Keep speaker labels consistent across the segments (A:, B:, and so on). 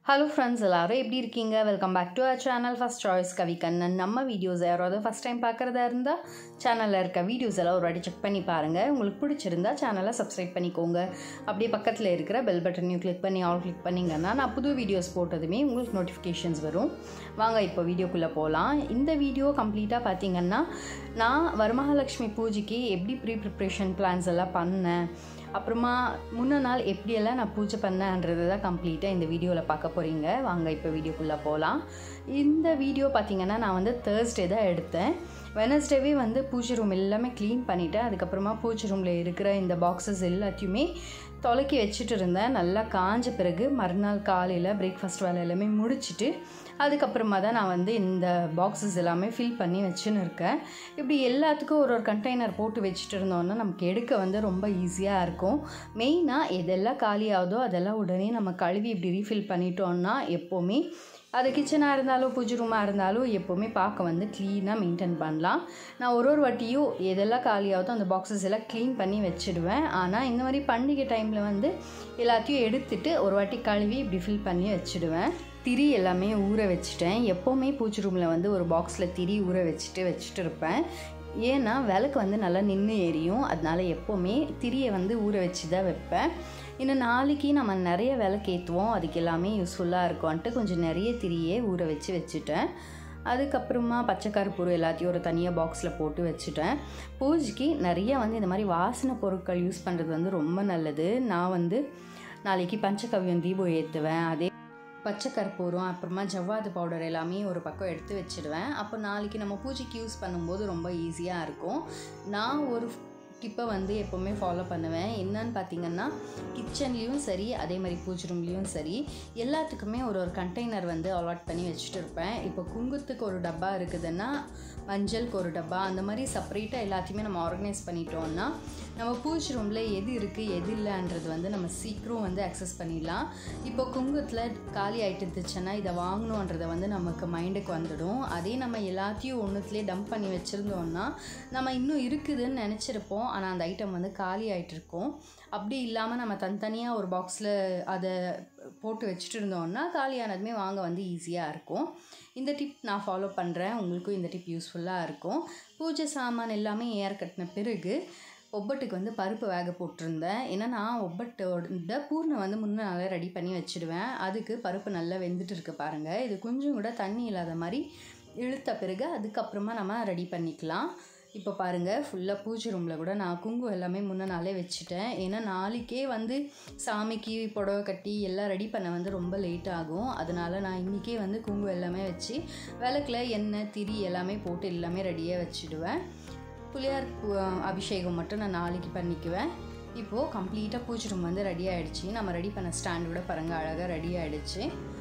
A: hello friends எல்லாரும் எப்படி இருக்கீங்க welcome back to our channel first choice Kavikannan நம்ம வீடியோஸ் யாராவது ஃபஸ்ட் டைம் பார்க்குறதா இருந்தால் சேனலில் இருக்க வீடியோஸ் எல்லாம் ஒரு வாட்டி செக் பண்ணி பாருங்கள் உங்களுக்கு பிடிச்சிருந்தா சேனலை சப்ஸ்கிரைப் பண்ணிக்கோங்க அப்படியே பக்கத்தில் இருக்கிற பெல் பட்டனையும் கிளிக் பண்ணி ஆல் கிளிக் பண்ணிங்கன்னா நான் புது வீடியோஸ் போட்டதுமே உங்களுக்கு நோட்டிஃபிகேஷன்ஸ் வரும் வாங்க இப்போ வீடியோக்குள்ளே போகலாம் இந்த வீடியோ கம்ப்ளீட்டாக பார்த்தீங்கன்னா நான் வரமகாலட்சுமி பூஜைக்கு எப்படி ப்ரீ ப்ரிப்ரேஷன் பிளான்ஸ் எல்லாம் பண்ணேன் அப்புறமா முன்ன நாள் எப்படியெல்லாம் நான் பூஜை பண்ணேன்றது தான் கம்ப்ளீட்டாக இந்த வீடியோவில் பார்க்க போகிறீங்க வாங்க இப்போ வீடியோக்குள்ளே போகலாம் இந்த வீடியோ பார்த்தீங்கன்னா நான் வந்து தேர்ஸ்டே தான் எடுத்தேன் வெனஸ்டேவே வந்து பூஜை ரூம் எல்லாமே க்ளீன் பண்ணிவிட்டேன் அதுக்கப்புறமா பூஜை ரூமில் இருக்கிற இந்த பாக்ஸஸ் எல்லாத்தையுமே தொலைக்கி வச்சுட்டு இருந்தேன் நல்லா காஞ்ச பிறகு மறுநாள் காலையில் பிரேக்ஃபாஸ்ட் வேலை எல்லாமே முடிச்சுட்டு அதுக்கப்புறமா தான் நான் வந்து இந்த பாக்ஸஸ் எல்லாமே ஃபில் பண்ணி வச்சுன்னு இருக்கேன் இப்படி எல்லாத்துக்கும் ஒரு ஒரு கண்டெய்னர் போட்டு வச்சுட்டு இருந்தோன்னா நமக்கு எடுக்க வந்து ரொம்ப ஈஸியாக இருக்கும் மெயினாக எதெல்லாம் காலி ஆகுதோ அதெல்லாம் உடனே நம்ம கழுவி இப்படி ரீஃபில் பண்ணிட்டோன்னா எப்போவுமே அது கிச்சனாக இருந்தாலும் பூஜை ரூமாக இருந்தாலும் எப்போவுமே பார்க்க வந்து க்ளீனாக மெயின்டைன் பண்ணலாம் நான் ஒரு ஒரு வாட்டியும் எதெல்லாம் காலியாகுதோ அந்த பாக்ஸஸ் எல்லாம் க்ளீன் பண்ணி வச்சுடுவேன் ஆனால் இந்த மாதிரி பண்டிகை டைமில் வந்து எல்லாத்தையும் எடுத்துட்டு ஒரு வாட்டி கழுவி இப்படி ஃபில் பண்ணி வச்சுடுவேன் திரி எல்லாமே ஊற வச்சுட்டேன் எப்போவுமே பூச்சி ரூமில் வந்து ஒரு பாக்ஸில் திரி ஊற வச்சுட்டு வச்சுட்டு இருப்பேன் ஏன்னா விளக்கு வந்து நல்லா நின்று எரியும் அதனால எப்போவுமே திரியை வந்து ஊற வச்சு தான் வைப்பேன் இன்னும் நாளைக்கு நம்ம நிறைய விளக்கு ஏற்றுவோம் அதுக்கு எல்லாமே யூஸ்ஃபுல்லாக இருக்கும்ன்ட்டு கொஞ்சம் நிறைய திரியே ஊற வச்சு வச்சுட்டேன் அதுக்கப்புறமா பச்சைக்கருப்பூர் எல்லாத்தையும் ஒரு தனியாக பாக்ஸில் போட்டு வச்சுட்டேன் பூஜைக்கு நிறைய வந்து இந்த மாதிரி வாசனை பொருட்கள் யூஸ் பண்ணுறது வந்து ரொம்ப நல்லது நான் வந்து நாளைக்கு பஞ்சகவ்யம் தீபம் ஏற்றுவேன் அதே பச்சை கற்பூரம் அப்புறமா ஜவ்வாது பவுடர் எல்லாமே ஒரு பக்கம் எடுத்து வச்சுடுவேன் அப்போ நாளைக்கு நம்ம பூஜைக்கு யூஸ் பண்ணும்போது ரொம்ப ஈஸியாக இருக்கும் நான் ஒரு டிப்பை வந்து எப்போவுமே ஃபாலோ பண்ணுவேன் என்னன்னு பார்த்தீங்கன்னா கிச்சன்லேயும் சரி அதே மாதிரி பூஜை ரூம்லேயும் சரி எல்லாத்துக்குமே ஒரு ஒரு கண்டெய்னர் வந்து அலாட் பண்ணி வச்சுட்டு இருப்பேன் இப்போ குங்குத்துக்கு ஒரு டப்பா இருக்குதுன்னா மஞ்சளுக்கு ஒரு டப்பா அந்த மாதிரி செப்பரேட்டாக எல்லாத்தையுமே நம்ம ஆர்கனைஸ் பண்ணிட்டோம்னா நம்ம பூஜை ரூமில் எது இருக்குது எது இல்லைன்றது வந்து நம்ம சீக்கிரம் வந்து அக்சஸ் பண்ணிடலாம் இப்போ குங்குத்தில் காலி ஆகிட்டு இருந்துச்சுன்னா இதை வாங்கணுன்றதை வந்து நமக்கு மைண்டுக்கு வந்துடும் அதே நம்ம எல்லாத்தையும் ஒன்றுத்துலேயே டம்ப் பண்ணி வச்சுருந்தோம்னா நம்ம இன்னும் இருக்குதுன்னு நினச்சிருப்போம் ஆனால் அந்த ஐட்டம் வந்து காலி ஆகிட்டு இருக்கும் அப்படி இல்லாமல் நம்ம தனித்தனியாக ஒரு பாக்ஸில் அதை போட்டு வச்சுட்டு இருந்தோம்னா காலியானதுமே வாங்க வந்து ஈஸியாக இருக்கும் இந்த டிப் நான் ஃபாலோ பண்ணுறேன் உங்களுக்கும் இந்த டிப் யூஸ்ஃபுல்லாக இருக்கும் பூஜை சாமான் எல்லாமே ஏர் கட்டின பிறகு ஒப்பட்டுக்கு வந்து பருப்பு வேக போட்டிருந்தேன் ஏன்னா நான் ஒப்பட்டோட பூர்ணை வந்து முன்ன நாளே ரெடி பண்ணி வச்சுடுவேன் அதுக்கு பருப்பு நல்லா வெந்துட்டு இருக்கு பாருங்கள் இது கொஞ்சம் கூட தண்ணி இல்லாத மாதிரி இழுத்த பிறகு அதுக்கப்புறமா நம்ம ரெடி பண்ணிக்கலாம் இப்போ பாருங்கள் ஃபுல்லாக பூஜை ரூமில் கூட நான் குங்குமம் எல்லாமே முன்ன நாளே வச்சுட்டேன் ஏன்னா நாளைக்கே வந்து சாமிக்கு புடவை கட்டி எல்லாம் ரெடி பண்ண வந்து ரொம்ப லேட் ஆகும் அதனால் நான் இன்றைக்கே வந்து குங்குமம் எல்லாமே வச்சு விளக்கில் எண்ணெய் திரி எல்லாமே போட்டு எல்லாமே ரெடியாக வச்சுடுவேன் புளியார் அபிஷேகம் மட்டும் நான் நாளைக்கு பண்ணிக்குவேன் இப்போது கம்ப்ளீட்டாக பூஜை ரூம் வந்து ரெடி ஆகிடுச்சு நம்ம ரெடி பண்ண ஸ்டாண்டோட பாருங்கள் அழகாக ரெடி ஆகிடுச்சு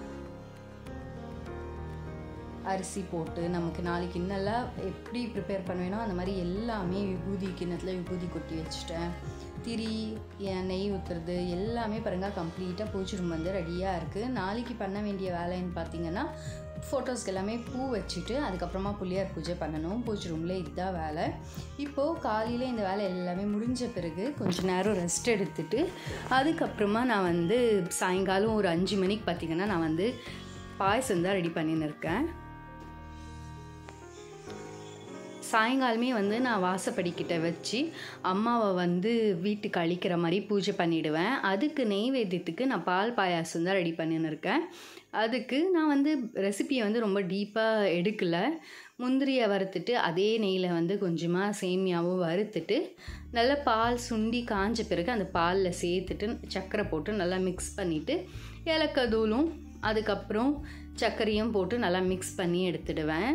A: அரிசி போட்டு நமக்கு நாளைக்கு இன்னெல்லாம் எப்படி ப்ரிப்பேர் பண்ணுவேனோ அந்த மாதிரி எல்லாமே விபூதி கிண்ணத்தில் விபூதி கொட்டி வச்சுட்டேன் திரி நெய் ஊற்றுறது எல்லாமே பாருங்கள் கம்ப்ளீட்டாக பூஜை ரூம் வந்து ரெடியாக இருக்குது நாளைக்கு பண்ண வேண்டிய வேலைன்னு பார்த்தீங்கன்னா ஃபோட்டோஸ்க்கு எல்லாமே பூ வச்சுட்டு அதுக்கப்புறமா புள்ளியார் பூஜை பண்ணணும் பூஜை ரூமில் இதுதான் வேலை இப்போது காலையில் இந்த வேலை எல்லாமே முடிஞ்ச பிறகு கொஞ்சம் நேரம் ரெஸ்ட் எடுத்துட்டு அதுக்கப்புறமா நான் வந்து சாயங்காலம் ஒரு அஞ்சு மணிக்கு பார்த்திங்கன்னா நான் வந்து பாயசம் தான் ரெடி பண்ணின்னு இருக்கேன் சாயங்காலமே வந்து நான் வாசப்படிக்கிட்ட வச்சு அம்மாவை வந்து வீட்டுக்கு அழிக்கிற மாதிரி பூஜை பண்ணிவிடுவேன் அதுக்கு நெய்வேத்தியத்துக்கு நான் பால் பாயாசம் தான் ரெடி பண்ணின்னு இருக்கேன் அதுக்கு நான் வந்து ரெசிப்பியை வந்து ரொம்ப டீப்பாக எடுக்கலை முந்திரியை வறுத்துட்டு அதே நெய்யில் வந்து கொஞ்சமாக சேமியாவும் வறுத்துட்டு நல்லா பால் சுண்டி காஞ்ச பிறகு அந்த பாலில் சேர்த்துட்டு சர்க்கரை போட்டு நல்லா மிக்ஸ் பண்ணிவிட்டு ஏலக்காய் தூளும் அதுக்கப்புறம் சர்க்கரையும் போட்டு நல்லா மிக்ஸ் பண்ணி எடுத்துடுவேன்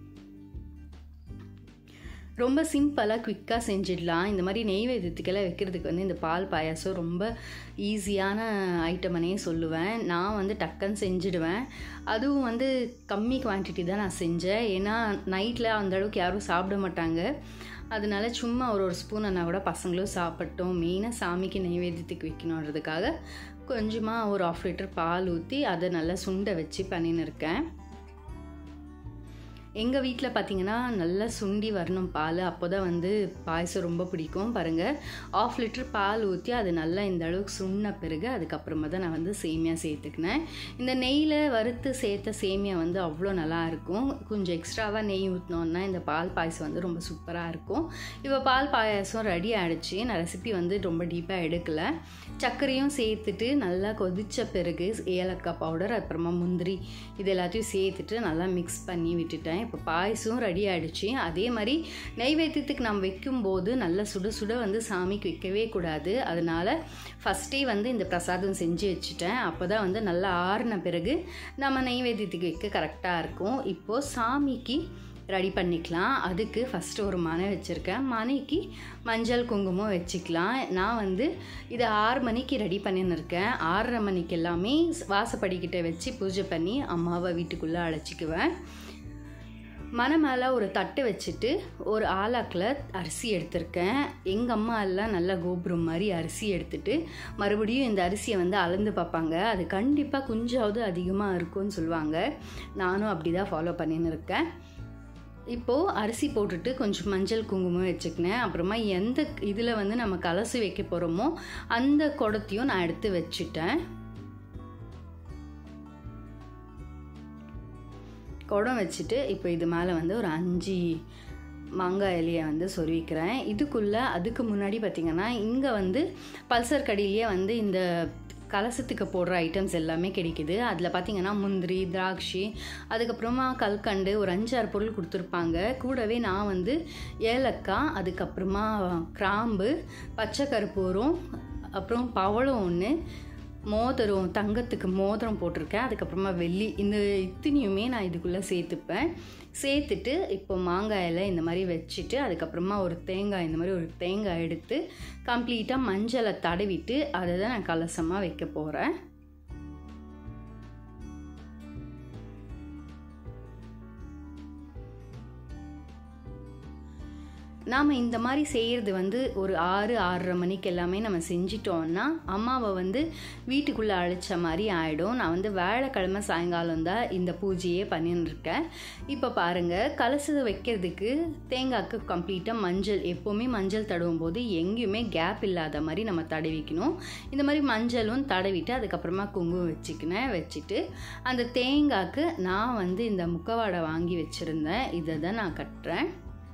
A: ரொம்ப சிம்பிளாக குவிக்காக செஞ்சிடலாம் இந்த மாதிரி நெய்வேத்தியத்துக்கெல்லாம் வைக்கிறதுக்கு வந்து இந்த பால் பாயாசம் ரொம்ப ஈஸியான ஐட்டமனே சொல்லுவேன் நான் வந்து டக்குன்னு செஞ்சுடுவேன் அதுவும் வந்து கம்மி குவான்டிட்டி தான் நான் செஞ்சேன் ஏன்னா நைட்டில் அந்த அளவுக்கு யாரும் சாப்பிட மாட்டாங்க அதனால சும்மா ஒரு ஒரு ஸ்பூன் கூட பசங்களும் சாப்பிட்டோம் மெயினாக சாமிக்கு நைவேத்தியத்துக்கு வைக்கணுன்றதுக்காக கொஞ்சமாக ஒரு ஆஃப் லிட்டர் பால் ஊற்றி அதை நல்லா சுண்டை வச்சு பண்ணின்னு இருக்கேன் எங்கள் வீட்டில் பார்த்தீங்கன்னா நல்லா சுண்டி வரணும் பால் அப்போ தான் வந்து பாயசம் ரொம்ப பிடிக்கும் பாருங்கள் ஆஃப் லிட்டர் பால் ஊற்றி அது நல்லா இந்த அளவுக்கு சுண்ண பிறகு அதுக்கப்புறமா தான் நான் வந்து சேமியா சேர்த்துக்கினேன் இந்த நெய்யில் வறுத்து சேர்த்த சேமியா வந்து அவ்வளோ நல்லா இருக்கும் கொஞ்சம் எக்ஸ்ட்ராவாக நெய் ஊற்றினோன்னா இந்த பால் பாயசம் வந்து ரொம்ப சூப்பராக இருக்கும் இப்போ பால் பாயாசம் ரெடி ஆகிடுச்சு நான் ரெசிபி வந்து ரொம்ப டீப்பாக எடுக்கல சர்க்கரையும் சேர்த்துட்டு நல்லா கொதித்த பிறகு ஏலக்காய் பவுடர் அப்புறமா முந்திரி இது எல்லாத்தையும் சேர்த்துட்டு நல்லா மிக்ஸ் பண்ணி விட்டுட்டேன் இப்போ பாயசம் ரெடி ஆகிடுச்சு அதே மாதிரி நெய்வேத்தியத்துக்கு நம்ம வைக்கும்போது நல்லா சுட சுட வந்து சாமிக்கு வைக்கவே கூடாது அதனால் ஃபஸ்ட்டே வந்து இந்த பிரசாதம் செஞ்சு வச்சுட்டேன் அப்போ தான் வந்து நல்லா ஆறின பிறகு நம்ம நெய்வேத்தியத்துக்கு வைக்க கரெக்டாக இருக்கும் இப்போது சாமிக்கு ரெடி பண்ணிக்கலாம் அதுக்கு ஃபஸ்ட்டு ஒரு மனை வச்சுருக்கேன் மனைக்கு மஞ்சள் குங்குமம் வச்சுக்கலாம் நான் வந்து இதை ஆறு மணிக்கு ரெடி பண்ணின்னு இருக்கேன் ஆறரை மணிக்கு எல்லாமே வாசப்படிக்கிட்ட வச்சு பூஜை பண்ணி அம்மாவை வீட்டுக்குள்ளே அழைச்சிக்குவேன் மனை மேலே ஒரு தட்டு வச்சுட்டு ஒரு ஆலாக்கில் அரிசி எடுத்திருக்கேன் எங்கள் அம்மா எல்லாம் நல்லா கோபுரம் மாதிரி அரிசி எடுத்துட்டு மறுபடியும் இந்த அரிசியை வந்து அளந்து பார்ப்பாங்க அது கண்டிப்பாக கொஞ்சமாவது அதிகமாக இருக்கும்னு சொல்லுவாங்க நானும் அப்படி தான் ஃபாலோ பண்ணின்னு இருக்கேன் இப்போது அரிசி போட்டுட்டு கொஞ்சம் மஞ்சள் குங்குமம் வச்சுக்கினேன் அப்புறமா எந்த இதில் வந்து நம்ம கலசி வைக்க போகிறோமோ அந்த குடத்தையும் நான் எடுத்து வச்சுட்டேன் குடம் வச்சுட்டு இப்போ இது மேலே வந்து ஒரு அஞ்சு மாங்காய் இலையை வந்து சொருவிக்கிறேன் இதுக்குள்ளே அதுக்கு முன்னாடி பார்த்திங்கன்னா இங்கே வந்து பல்சர் கடியிலேயே வந்து இந்த கலசத்துக்கு போடுற ஐட்டம்ஸ் எல்லாமே கிடைக்குது அதில் பார்த்திங்கன்னா முந்திரி திராட்சை அதுக்கப்புறமா கல்கண்டு ஒரு அஞ்சாறு பொருள் கொடுத்துருப்பாங்க கூடவே நான் வந்து ஏலக்காய் அதுக்கப்புறமா கிராம்பு பச்சை கருப்பூரம் அப்புறம் பவளம் ஒன்று மோதிரம் தங்கத்துக்கு மோதிரம் போட்டிருக்கேன் அதுக்கப்புறமா வெள்ளி இந்த இத்தனையுமே நான் இதுக்குள்ளே சேர்த்துப்பேன் சேர்த்துட்டு இப்போ மாங்காயில் இந்த மாதிரி வச்சுட்டு அதுக்கப்புறமா ஒரு தேங்காய் இந்த மாதிரி ஒரு தேங்காய் எடுத்து கம்ப்ளீட்டாக மஞ்சளை தடவிட்டு அதை தான் நான் கலசமாக வைக்க போகிறேன் நாம் இந்த மாதிரி செய்கிறது வந்து ஒரு ஆறு ஆறரை மணிக்கு எல்லாமே நம்ம செஞ்சிட்டோம்னா அம்மாவை வந்து வீட்டுக்குள்ளே அழைச்ச மாதிரி ஆகிடும் நான் வந்து வேலைக்கிழமை சாயங்காலம் தான் இந்த பூஜையே பண்ணின்னு இருக்கேன் இப்போ பாருங்கள் கலசு வைக்கிறதுக்கு தேங்காய்க்கு கம்ப்ளீட்டாக மஞ்சள் எப்போவுமே மஞ்சள் தடவும் போது எங்கேயுமே கேப் இல்லாத மாதிரி நம்ம தடவிக்கணும் இந்த மாதிரி மஞ்சளும் தடவிட்டு அதுக்கப்புறமா குங்குமம் வச்சுக்கினேன் வச்சுட்டு அந்த தேங்காய்க்கு நான் வந்து இந்த முக்கவாடை வாங்கி வச்சுருந்தேன் இதை தான் நான் கட்டுறேன்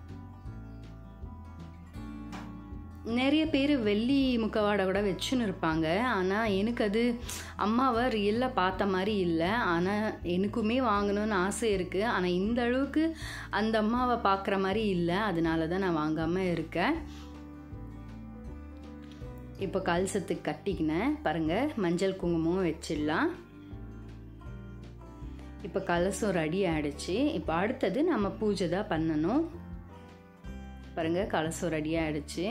A: நிறைய பேர் வெள்ளி முக்கவாடை கூட வச்சுன்னு இருப்பாங்க ஆனால் எனக்கு அது அம்மாவை ரியலாக பார்த்த மாதிரி இல்லை ஆனால் எனக்குமே வாங்கணும்னு ஆசை இருக்குது ஆனால் இந்த அளவுக்கு அந்த அம்மாவை பார்க்குற மாதிரி இல்லை அதனால தான் நான் வாங்காமல் இருக்கேன் இப்போ கல்சத்துக்கு கட்டிக்கினேன் பாருங்கள் மஞ்சள் குங்குமம் வச்சிடலாம் இப்போ கலசம் ரெடி ஆகிடுச்சு இப்போ அடுத்தது நம்ம பூஜை தான் பண்ணணும் பாருங்கள் கலசம் ரெடி ஆகிடுச்சு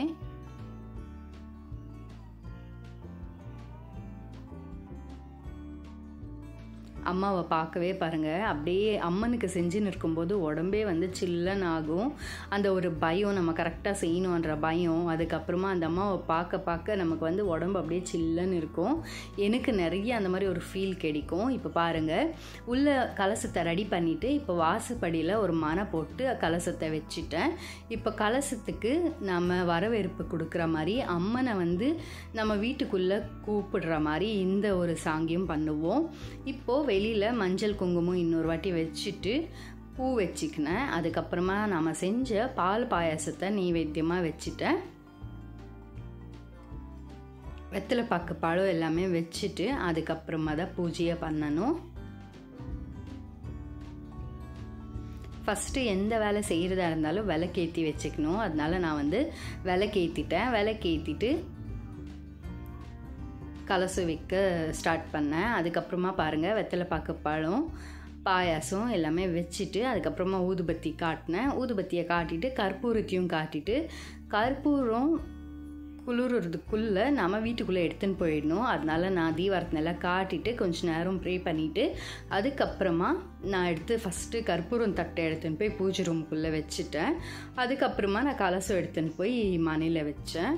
A: அம்மாவை பார்க்கவே பாருங்கள் அப்படியே அம்மனுக்கு செஞ்சுன்னு இருக்கும்போது உடம்பே வந்து சில்லன் ஆகும் அந்த ஒரு பயம் நம்ம கரெக்டாக செய்யணுன்ற பயம் அதுக்கப்புறமா அந்த அம்மாவை பார்க்க பார்க்க நமக்கு வந்து உடம்பு அப்படியே சில்லன்னு இருக்கும் எனக்கு நிறைய அந்த மாதிரி ஒரு ஃபீல் கிடைக்கும் இப்போ பாருங்கள் உள்ள கலசத்தை ரெடி பண்ணிவிட்டு இப்போ வாசப்படியில் ஒரு மனை போட்டு கலசத்தை வச்சுட்டேன் இப்போ கலசத்துக்கு நம்ம வரவேற்பு கொடுக்குற மாதிரி அம்மனை வந்து நம்ம வீட்டுக்குள்ளே கூப்பிடுற மாதிரி இந்த ஒரு சாங்கியம் பண்ணுவோம் இப்போது வெளியில் மஞ்சள் குங்குமம் இன்னொரு வாட்டி வச்சுட்டு பூ வச்சுக்கினேன் அதுக்கப்புறமா நாம் செஞ்ச பால் பாயாசத்தை நெய்வேத்தியமாக வச்சுட்டேன் வெத்தலை பாக்கு பழம் எல்லாமே வச்சுட்டு அதுக்கப்புறமா தான் பூஜையை பண்ணணும் ஃபஸ்ட்டு எந்த வேலை செய்கிறதா இருந்தாலும் விளக்கேற்றி வச்சுக்கணும் அதனால நான் வந்து விளக்கேற்றிட்டேன் விளக்கேற்றிட்டு கலசு வைக்க ஸ்டார்ட் பண்ணேன் அதுக்கப்புறமா பாருங்கள் வெத்தலை பாக்கு பழம் பாயாசம் எல்லாமே வச்சுட்டு அதுக்கப்புறமா ஊதுபத்தி காட்டினேன் ஊதுபத்தியை காட்டிட்டு கற்பூரத்தையும் காட்டிட்டு கற்பூரம் குளிர்றதுக்குள்ளே நம்ம வீட்டுக்குள்ளே எடுத்துன்னு போயிடணும் அதனால நான் தீவாரத்தினெல்லாம் காட்டிட்டு கொஞ்ச நேரம் ப்ரே பண்ணிவிட்டு அதுக்கப்புறமா நான் எடுத்து ஃபஸ்ட்டு கற்பூரம் தட்டை எடுத்துன்னு போய் பூஜை ரூமுக்குள்ளே வச்சுட்டேன் அதுக்கப்புறமா நான் கலசம் எடுத்துன்னு போய் மனையில் வச்சேன்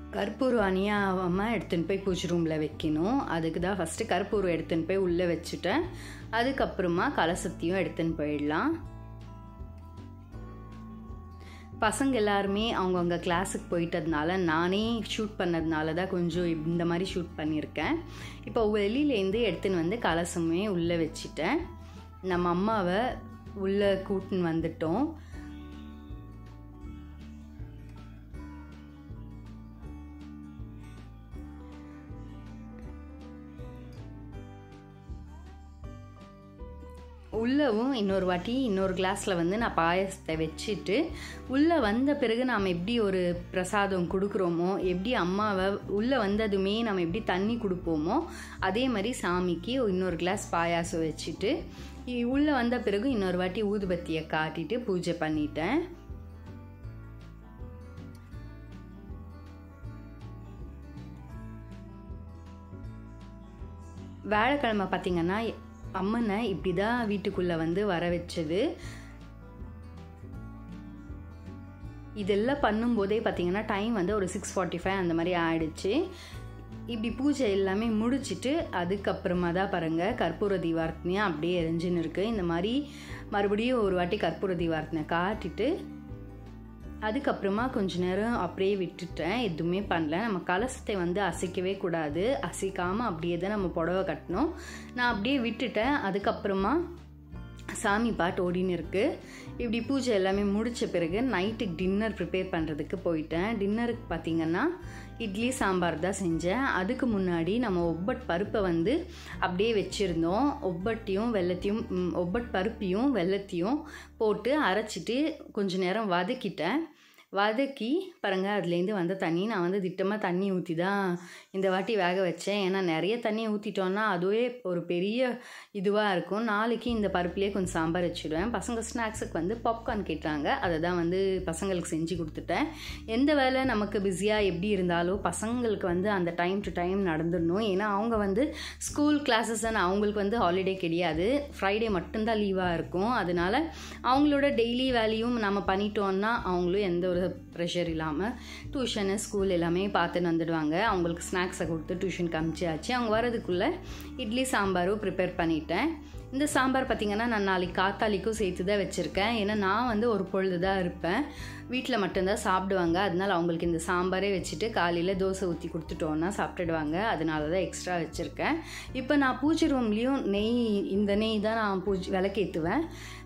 A: கற்பூரம் அணியாமல் எடுத்துன்னு போய் பூஜை ரூமில் வைக்கணும் அதுக்கு தான் ஃபஸ்ட்டு கற்பூரம் எடுத்துன்னு போய் உள்ளே வச்சுட்டேன் அதுக்கப்புறமா கலசத்தையும் எடுத்துன்னு போயிடலாம் பசங்க எல்லாருமே அவங்கவுங்க கிளாஸுக்கு போயிட்டதுனால நானே ஷூட் பண்ணதுனால தான் கொஞ்சம் இந்த மாதிரி ஷூட் பண்ணியிருக்கேன் இப்போ வெளியிலேருந்து எடுத்துன்னு வந்து கலசமே உள்ளே வச்சுட்டேன் நம்ம அம்மாவை உள்ளே கூட்டின்னு வந்துட்டோம் உள்ளவும் இன்னொரு வாட்டி இன்னொரு கிளாஸில் வந்து நான் பாயசத்தை வச்சுட்டு உள்ளே வந்த பிறகு நாம் எப்படி ஒரு பிரசாதம் கொடுக்குறோமோ எப்படி அம்மாவை உள்ளே வந்ததுமே நம்ம எப்படி தண்ணி கொடுப்போமோ அதே மாதிரி சாமிக்கு இன்னொரு கிளாஸ் பாயாசம் வச்சுட்டு உள்ளே வந்த பிறகு இன்னொரு வாட்டி ஊதுபத்தியை காட்டிட்டு பூஜை பண்ணிட்டேன் வேலைக்கிழமை பார்த்திங்கன்னா அம்மனை இப்படி தான் வீட்டுக்குள்ளே வந்து வர வச்சது இதெல்லாம் பண்ணும்போதே பார்த்தீங்கன்னா டைம் வந்து ஒரு சிக்ஸ் ஃபார்ட்டி ஃபைவ் அந்த மாதிரி ஆயிடுச்சு இப்படி பூஜை எல்லாமே முடிச்சுட்டு அதுக்கப்புறமா தான் பாருங்கள் கற்பூர தீவார்த்தனையாக அப்படியே எரிஞ்சுன்னு இருக்குது இந்த மாதிரி மறுபடியும் ஒரு வாட்டி கற்பூர தீவார்த்தனை காட்டிட்டு அதுக்கப்புறமா கொஞ்ச நேரம் அப்படியே விட்டுட்டேன் எதுவுமே பண்ணல நம்ம கலசத்தை வந்து அசைக்கவே கூடாது அசைக்காமல் அப்படியே தான் நம்ம புடவை கட்டணும் நான் அப்படியே விட்டுட்டேன் அதுக்கப்புறமா சாமி பாட்டு ஓடின்னு இருக்குது இப்படி பூஜை எல்லாமே முடித்த பிறகு நைட்டுக்கு டின்னர் ப்ரிப்பேர் பண்ணுறதுக்கு போயிட்டேன் டின்னருக்கு பார்த்திங்கன்னா இட்லி சாம்பார் தான் செஞ்சேன் அதுக்கு முன்னாடி நம்ம ஒப்பட் பருப்பை வந்து அப்படியே வச்சுருந்தோம் ஒப்பட்டையும் வெள்ளத்தையும் ஒப்பட் பருப்பையும் வெள்ளத்தையும் போட்டு அரைச்சிட்டு கொஞ்ச நேரம் வதக்கிட்டேன் வதக்கி பாருங்கள் அதுலேருந்து வந்த தண்ணி நான் வந்து திட்டமாக தண்ணி ஊற்றி தான் இந்த வாட்டி வேக வச்சேன் ஏன்னா நிறைய தண்ணி ஊற்றிட்டோன்னா அதுவே ஒரு பெரிய இதுவாக இருக்கும் நாளைக்கு இந்த பருப்புலேயே கொஞ்சம் சாம்பார் வச்சுடுவேன் பசங்க ஸ்நாக்ஸுக்கு வந்து பாப்கார்ன் கேட்டாங்க அதை தான் வந்து பசங்களுக்கு செஞ்சு கொடுத்துட்டேன் எந்த வேலை நமக்கு பிஸியாக எப்படி இருந்தாலும் பசங்களுக்கு வந்து அந்த டைம் டு டைம் நடந்துடணும் ஏன்னா அவங்க வந்து ஸ்கூல் கிளாஸஸ் தான் அவங்களுக்கு வந்து ஹாலிடே கிடையாது ஃப்ரைடே மட்டும்தான் லீவாக இருக்கும் அதனால் அவங்களோட டெய்லி வேலையும் நம்ம பண்ணிட்டோன்னா அவங்களும் எந்த ஒரு ப்ரெஷர் இல்லாமல் டியூஷனு ஸ்கூல் எல்லாமே பார்த்துன்னு வந்துடுவாங்க அவங்களுக்கு ஸ்நாக்ஸை கொடுத்து டியூஷனுக்கு அனுப்பிச்சாச்சு அவங்க வரதுக்குள்ளே இட்லி சாம்பாரும் ப்ரிப்பேர் பண்ணிட்டேன் இந்த சாம்பார் பார்த்திங்கன்னா நான் நாளைக்கு காத்தாலிக்கும் சேர்த்து தான் வச்சுருக்கேன் ஏன்னா நான் வந்து ஒரு பொழுது தான் இருப்பேன் வீட்டில் மட்டும்தான் சாப்பிடுவாங்க அதனால் அவங்களுக்கு இந்த சாம்பாரே வச்சுட்டு காலையில் தோசை ஊற்றி கொடுத்துட்டோன்னா சாப்பிட்டுடுவாங்க அதனால தான் எக்ஸ்ட்ரா வச்சுருக்கேன் இப்போ நான் பூஜை ரூம்லேயும் நெய் இந்த நெய் தான் நான் பூஜை விளக்கேற்றுவேன்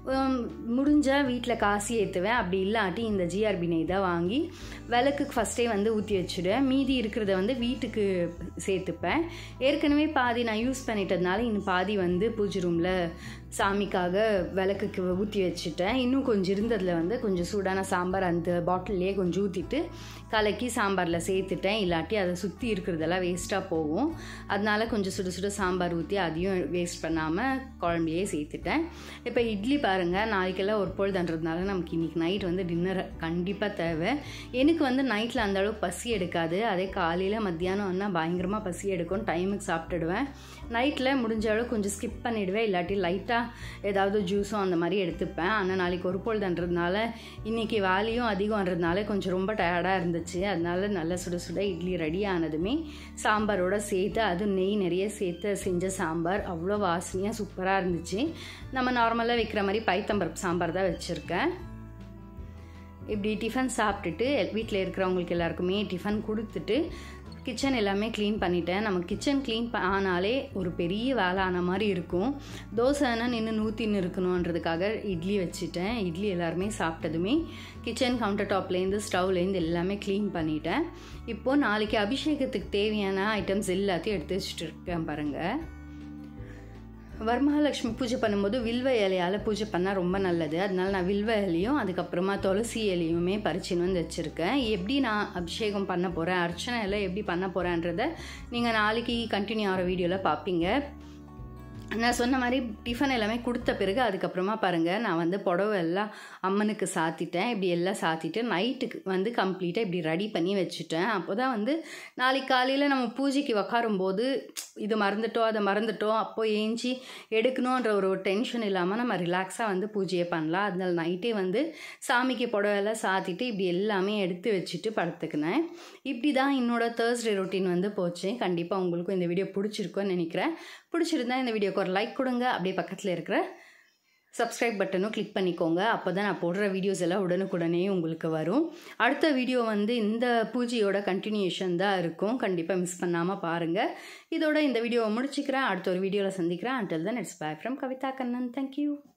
A: முடிஞ்சால் வீட்டில் காசி ஏற்றுவேன் அப்படி இல்லாட்டி இந்த ஜிஆர்பி நெய் தான் வாங்கி விளக்குக்கு ஃபஸ்ட்டே வந்து ஊற்றி வச்சுடுவேன் மீதி இருக்கிறத வந்து வீட்டுக்கு சேர்த்துப்பேன் ஏற்கனவே பாதி நான் யூஸ் பண்ணிட்டதுனால இன்னும் பாதி வந்து பூஜை ரூமில் சாமிக்காக விளக்குக்கு ஊற்றி வச்சுட்டேன் இன்னும் கொஞ்சம் இருந்ததில் வந்து கொஞ்சம் சூடான சாம்பார் அந்த பாட்டில்லையே கொஞ்சம் ஊற்றிட்டு கலக்கி சாம்பாரில் சேர்த்துட்டேன் இல்லாட்டி அதை சுற்றி இருக்கிறதெல்லாம் வேஸ்ட்டாக போகும் அதனால கொஞ்சம் சுட சுட சாம்பார் ஊற்றி அதையும் வேஸ்ட் பண்ணாமல் குழம்பையே சேர்த்துட்டேன் இப்போ இட்லி பாருங்கள் நாளைக்கெல்லாம் ஒரு பொழுதுன்றதுனால நமக்கு இன்றைக்கி நைட் வந்து டின்னர் கண்டிப்பாக தேவை எனக்கு வந்து நைட்டில் அந்த அளவுக்கு பசி எடுக்காது அதே காலையில் மத்தியானம் வந்தால் பயங்கரமாக பசி எடுக்கும் டைமுக்கு சாப்பிட்டுடுவேன் நைட்டில் முடிஞ்ச அளவு கொஞ்சம் ஸ்கிப் பண்ணிவிடுவேன் இல்லாட்டி லைட்டாக ஏதாவது ஜூஸும் அந்த மாதிரி எடுத்துப்பேன் ஆனால் நாளைக்கு ஒரு பொழுதுன்றதுனால இன்றைக்கி வேலையும் அதிகம்ன்றதுனால கொஞ்சம் ரொம்ப டயர்டாக இருந்துச்சு அதனால நல்லா சுட சுட இட்லி ரெடி ஆனதுமே சாம்பாரோட சேர்த்து அதுவும் நெய் நிறைய சேர்த்து செஞ்ச சாம்பார் அவ்வளோ வாசனையாக சூப்பராக இருந்துச்சு நம்ம நார்மலாக வைக்கிற மாதிரி பைத்தம்பருப்பு சாம்பார் தான் வச்சுருக்கேன் இப்படி டிஃபன் சாப்பிட்டுட்டு வீட்டில் இருக்கிறவங்களுக்கு எல்லாருக்குமே டிஃபன் கொடுத்துட்டு கிச்சன் எல்லாமே க்ளீன் பண்ணிட்டேன் நம்ம கிச்சன் க்ளீன் ஆனாலே ஒரு பெரிய வேலை ஆன மாதிரி இருக்கும் தோசைனா நின்று நூற்றின்னு இருக்கணுன்றதுக்காக இட்லி வச்சுட்டேன் இட்லி எல்லாருமே சாப்பிட்டதுமே கிச்சன் கவுண்டர் டாப்லேருந்து ஸ்டவ்லேருந்து எல்லாமே க்ளீன் பண்ணிட்டேன் இப்போது நாளைக்கு அபிஷேகத்துக்கு தேவையான ஐட்டம்ஸ் எல்லாத்தையும் எடுத்து வச்சுட்டு இருக்கேன் பாருங்கள் வரமகாலட்சுமி பூஜை பண்ணும்போது வில்வ இலையால் பூஜை பண்ணால் ரொம்ப நல்லது அதனால நான் வில்வ இலையும் அதுக்கப்புறமா துளசி இலையுமே பறிச்சுன்னு வந்து வச்சுருக்கேன் எப்படி நான் அபிஷேகம் பண்ண போகிறேன் அர்ச்சனை எல்லாம் எப்படி பண்ண போகிறேன்றத நீங்கள் நாளைக்கு கண்டினியூ ஆகிற வீடியோவில் பார்ப்பீங்க நான் சொன்ன மாதிரி டிஃபன் எல்லாமே கொடுத்த பிறகு அதுக்கப்புறமா பாருங்கள் நான் வந்து புடவை எல்லாம் அம்மனுக்கு சாத்திட்டேன் இப்படி எல்லாம் சாத்திட்டு நைட்டுக்கு வந்து கம்ப்ளீட்டாக இப்படி ரெடி பண்ணி வச்சுட்டேன் அப்போ தான் வந்து நாளைக்கு காலையில் நம்ம பூஜைக்கு உக்காரும்போது இது மறந்துட்டோம் அதை மறந்துட்டோம் அப்போ ஏஞ்சி எடுக்கணுன்ற ஒரு டென்ஷன் இல்லாமல் நம்ம ரிலாக்ஸாக வந்து பூஜையை பண்ணலாம் அதனால நைட்டே வந்து சாமிக்கு புடவைலாம் சாத்திட்டு இப்படி எல்லாமே எடுத்து வச்சுட்டு படுத்துக்கினேன் இப்படி தான் என்னோட தேர்ஸ்டே ரொட்டீன் வந்து போச்சு கண்டிப்பாக உங்களுக்கும் இந்த வீடியோ பிடிச்சிருக்கும்னு நினைக்கிறேன் பிடிச்சிருந்தா இந்த வீடியோக்கு ஒரு லைக் கொடுங்க அப்படியே பக்கத்தில் இருக்கிற சப்ஸ்கிரைப் பட்டனும் கிளிக் பண்ணிக்கோங்க அப்போ தான் நான் போடுற வீடியோஸ் எல்லாம் உடனுக்குடனே உங்களுக்கு வரும் அடுத்த வீடியோ வந்து இந்த பூஜையோட கண்டினியூஷன் தான் இருக்கும் கண்டிப்பாக மிஸ் பண்ணாமல் பாருங்கள் இதோட இந்த வீடியோவை முடிச்சுக்கிறேன் அடுத்த ஒரு வீடியோவில் சந்திக்கிறேன் அண்டில் தான் it's bye from Kavitha Kannan thank you